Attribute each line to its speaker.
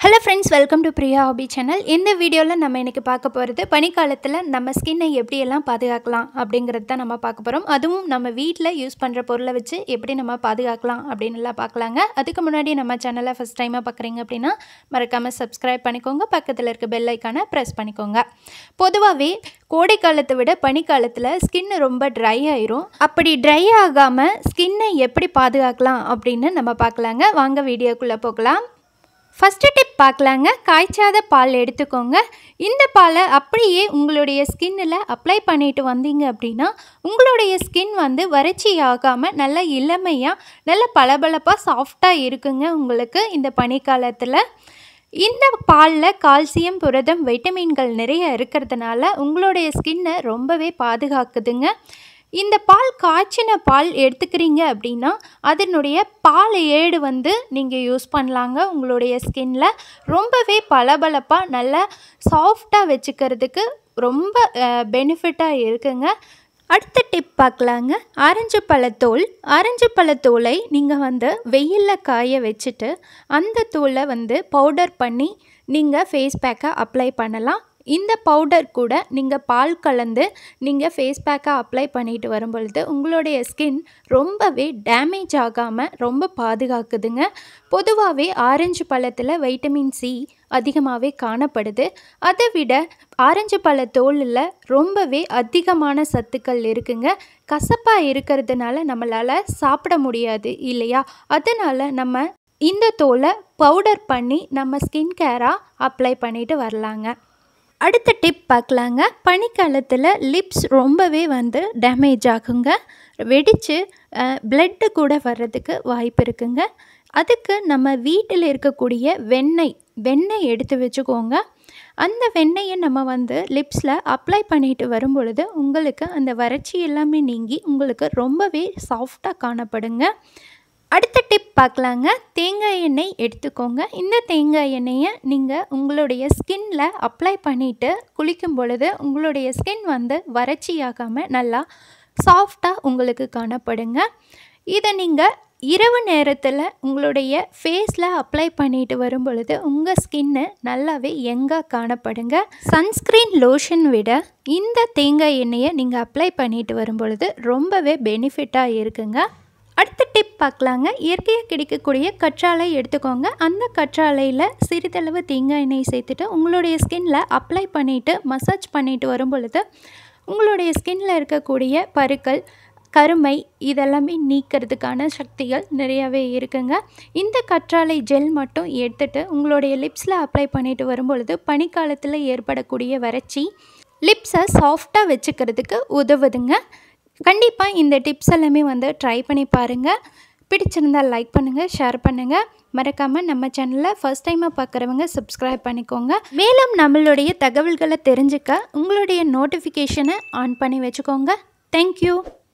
Speaker 1: hello friends welcome to Priya hobby channel இந்த வீடியோவில் நம்ம இன்றைக்கி பார்க்க போகிறது பனிக்காலத்தில் நம்ம ஸ்கின்னை எப்படியெல்லாம் பாதுகாக்கலாம் அப்படிங்கிறது தான் நம்ம பார்க்க போகிறோம் அதுவும் நம்ம வீட்டில் யூஸ் பண்ணுற பொருளை வச்சு எப்படி நம்ம பாதுகாக்கலாம் அப்படின்னுலாம் பார்க்கலாங்க அதுக்கு முன்னாடி நம்ம சேனலை ஃபஸ்ட் டைமாக பார்க்குறீங்க அப்படின்னா மறக்காமல் சப்ஸ்கிரைப் பண்ணிக்கோங்க பக்கத்தில் இருக்க பெல் ஐக்கானை ப்ரெஸ் பண்ணிக்கோங்க பொதுவாகவே கோடை காலத்தை விட பனிக்காலத்தில் ஸ்கின் ரொம்ப ட்ரை ஆயிரும் அப்படி ட்ரை ஆகாமல் ஸ்கின்னை எப்படி பாதுகாக்கலாம் அப்படின்னு நம்ம பார்க்கலாங்க வாங்க வீடியோக்குள்ளே போகலாம் ஃபஸ்ட்டு டிப் பார்க்கலாங்க காய்ச்சாத பால் எடுத்துக்கோங்க இந்த பாலை அப்படியே உங்களுடைய ஸ்கின்னில் அப்ளை பண்ணிட்டு வந்தீங்க அப்படின்னா உங்களுடைய ஸ்கின் வந்து வறட்சி ஆகாமல் நல்ல இளமையாக நல்ல பளபளப்பாக சாஃப்டாக இருக்குங்க உங்களுக்கு இந்த பனிக்காலத்தில் இந்த பாலில் கால்சியம் புரதம் வைட்டமின்கள் நிறைய இருக்கிறதுனால உங்களுடைய ஸ்கின்னை ரொம்பவே பாதுகாக்குதுங்க இந்த பால் காய்ச்சின பால் எடுத்துக்கிறீங்க அப்படின்னா அதனுடைய பால் ஏடு வந்து நீங்கள் யூஸ் பண்ணலாங்க உங்களுடைய ஸ்கின்ல ரொம்பவே பளபளப்பாக நல்லா சாஃப்டாக வச்சுக்கிறதுக்கு ரொம்ப பெனிஃபிட்டாக இருக்குங்க அடுத்த டிப் பார்க்கலாங்க ஆரஞ்சு பழத்தோல் ஆரஞ்சு பழத்தோலை நீங்கள் வந்து வெயிலில் காய வச்சுட்டு அந்த தூளை வந்து பவுடர் பண்ணி நீங்கள் ஃபேஸ் பேக்கை அப்ளை பண்ணலாம் இந்த பவுடர் கூட நீங்கள் பால் கலந்து நீங்கள் ஃபேஸ் பேக்கை அப்ளை பண்ணிட்டு வரும் பொழுது உங்களுடைய ஸ்கின் ரொம்பவே டேமேஜ் ஆகாமல் ரொம்ப பாதுகாக்குதுங்க பொதுவாகவே ஆரஞ்சு பழத்தில் வைட்டமின் சி அதிகமாகவே காணப்படுது அதை விட ஆரஞ்சு பழ தோலில் ரொம்பவே அதிகமான சத்துக்கள் இருக்குங்க கசப்பாக இருக்கிறதுனால நம்மளால் சாப்பிட முடியாது இல்லையா அதனால் நம்ம இந்த தோலை பவுடர் பண்ணி நம்ம ஸ்கின் கேராக அப்ளை பண்ணிட்டு வரலாங்க அடுத்த டிப் பார்க்கலாங்க பனிக்காலத்தில் லிப்ஸ் ரொம்பவே வந்து டேமேஜ் ஆகுங்க வெடித்து பிளட்டு கூட வர்றதுக்கு வாய்ப்பு இருக்குங்க அதுக்கு நம்ம வீட்டில் இருக்கக்கூடிய வெண்ணெய் வெண்ணெய் எடுத்து வச்சுக்கோங்க அந்த வெண்ணெயை நம்ம வந்து லிப்ஸில் அப்ளை பண்ணிட்டு வரும் பொழுது உங்களுக்கு அந்த வறட்சி எல்லாமே நீங்கி உங்களுக்கு ரொம்பவே சாஃப்டாக காணப்படுங்க அடுத்த டிப் பார்க்கலாங்க தேங்காய் எண்ணெய் எடுத்துக்கோங்க இந்த தேங்காய் எண்ணெயை நீங்கள் உங்களுடைய ஸ்கின்ல அப்ளை பண்ணிவிட்டு குளிக்கும் பொழுது உங்களுடைய ஸ்கின் வந்து வறட்சியாகாமல் நல்லா சாஃப்டாக உங்களுக்கு காணப்படுங்க இதை நீங்கள் இரவு நேரத்தில் உங்களுடைய ஃபேஸில் அப்ளை பண்ணிட்டு வரும் பொழுது உங்கள் ஸ்கின்னு நல்லாவே எங்காக காணப்படுங்க சன்ஸ்க்ரீன் லோஷன் விட இந்த தேங்காய் எண்ணெயை நீங்கள் அப்ளை பண்ணிட்டு வரும் பொழுது ரொம்பவே பெனிஃபிட்டாக இருக்குங்க அடுத்த டிப் பார்க்கலாங்க இயற்கையாக கிடைக்கக்கூடிய கற்றாழை எடுத்துக்கோங்க அந்த கற்றாழையில் சிறிதளவு தேங்காய் எண்ணெய் சேர்த்துட்டு உங்களுடைய ஸ்கின்ல அப்ளை பண்ணிவிட்டு மசாஜ் பண்ணிட்டு வரும் பொழுது உங்களுடைய ஸ்கின்ல இருக்கக்கூடிய பருக்கள் கருமை இதெல்லாமே நீக்கிறதுக்கான சக்திகள் நிறையவே இருக்குங்க இந்த கற்றாழை ஜெல் மட்டும் எடுத்துட்டு உங்களுடைய லிப்ஸில் அப்ளை பண்ணிட்டு வரும் பொழுது பனிக்காலத்தில் ஏற்படக்கூடிய வறட்சி லிப்ஸை சாஃப்டாக வச்சுக்கிறதுக்கு உதவுதுங்க கண்டிப்பாக இந்த டிப்ஸ் எல்லாமே வந்து ட்ரை பண்ணி பாருங்கள் பிடிச்சிருந்தால் லைக் பண்ணுங்கள் ஷேர் பண்ணுங்கள் மறக்காமல் நம்ம சேனலில் ஃபஸ்ட் டைமாக பார்க்குறவங்க சப்ஸ்கிரைப் பண்ணிக்கோங்க மேலும் நம்மளுடைய தகவல்களை தெரிஞ்சுக்க உங்களுடைய நோட்டிஃபிகேஷனை ஆன் பண்ணி வச்சுக்கோங்க தேங்க்யூ